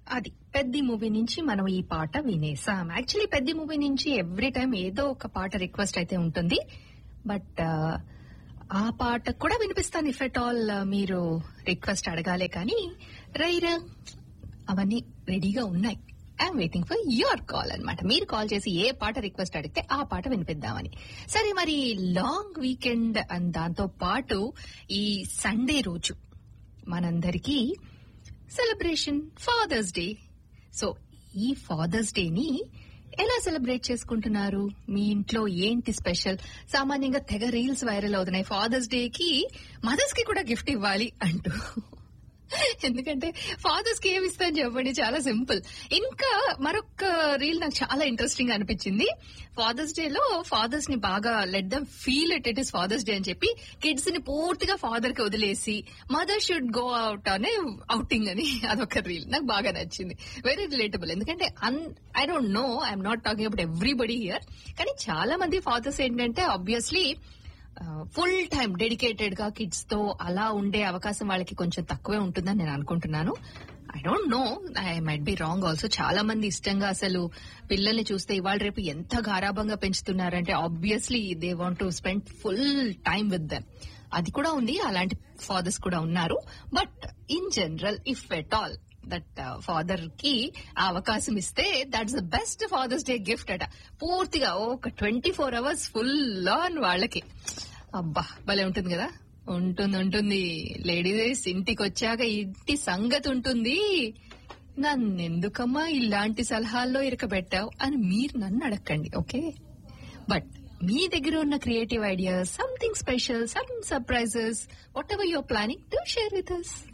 అది పెద్ద మూవీ నుంచి మనం ఈ పాట వినేసాం యాక్చువల్లీ పెద్ద మూవీ నుంచి ఎవ్రీ టైం ఏదో ఒక పాట రిక్వెస్ట్ అయితే ఉంటుంది బట్ ఆ పాట కూడా వినిపిస్తాను ఇఫ్ ఎట్ ఆల్ మీరు రిక్వెస్ట్ అడగాలే కానీ రైరా అవన్నీ రెడీగా ఉన్నాయి I'm waiting for your call అన్నమాట మీరు కాల్ చేసి ఏ పాట రిక్వెస్ట్ అడిగితే ఆ పాట వినిపిద్దామని సరే మరి లాంగ్ వీకెండ్ అండ్ దాంతో పాటు ఈ సండే రోజు మనందరికీ సెలబ్రేషన్ ఫాదర్స్ డే సో ఈ ఫాదర్స్ డేని ఎలా సెలబ్రేట్ చేసుకుంటున్నారు మీ ఇంట్లో ఏంటి స్పెషల్ సామాన్యంగా తెగ రీల్స్ వైరల్ అవుతున్నాయి ఫాదర్స్ డే కి మదర్స్ కి కూడా గిఫ్ట్ ఇవ్వాలి అంటూ ఎందుకంటే ఫాదర్స్ కి ఏమి ఇస్తాను చెప్పండి చాలా సింపుల్ ఇంకా మరొక రీల్ నాకు చాలా ఇంట్రెస్టింగ్ అనిపించింది ఫాదర్స్ డే లో ఫాదర్స్ ని బాగా let them feel it it is Father's Day అని చెప్పి కిడ్స్ ని పూర్తిగా ఫాదర్ కి వదిలేసి మదర్ షుడ్ గో అవుట్ అనే అవుటింగ్ అని అదొక రీల్ నాకు బాగా నచ్చింది వెరీ రిలేటబుల్ ఎందుకంటే అన్ I don't know I'm not talking about everybody here కానీ చాలా మంది ఫాదర్స్ ఏంటంటే ఆబ్వియస్లీ ఫుల్ టైం డెడికేటెడ్ గా కిడ్స్ తో అలా ఉండే అవకాశం వాళ్ళకి కొంచెం తక్కువే ఉంటుందని నేను అనుకుంటున్నాను I don't know I might be wrong also చాలా మంది ఇష్టంగా అసలు పిల్లల్ని చూస్తే ఇవాళ రేపు ఎంత గారాభంగా పెంచుతున్నారంటే obviously they want to spend full time with them అది కూడా ఉంది అలాంటి ఫాదర్స్ కూడా ఉన్నారు but in general if at all that father కి ఆ అవకాశం ఇస్తే that's the best Father's Day gift అట పూర్తిగా ఒక twenty four hours full on వాళ్ళకి అబ్బా భలే ఉంటుంది కదా ఉంటుంది ఉంటుంది లేడీస్ ఇంటికి వచ్చాక ఇంటి సంగతి ఉంటుంది నన్నెందుకమ్మా ఇలాంటి సలహాల్లో ఇరకబెట్టావు అని మీరు నన్ను అడగండి ఓకే బట్ మీ దగ్గర ఉన్న creative ideas something special some surprises whatever your planning to share with us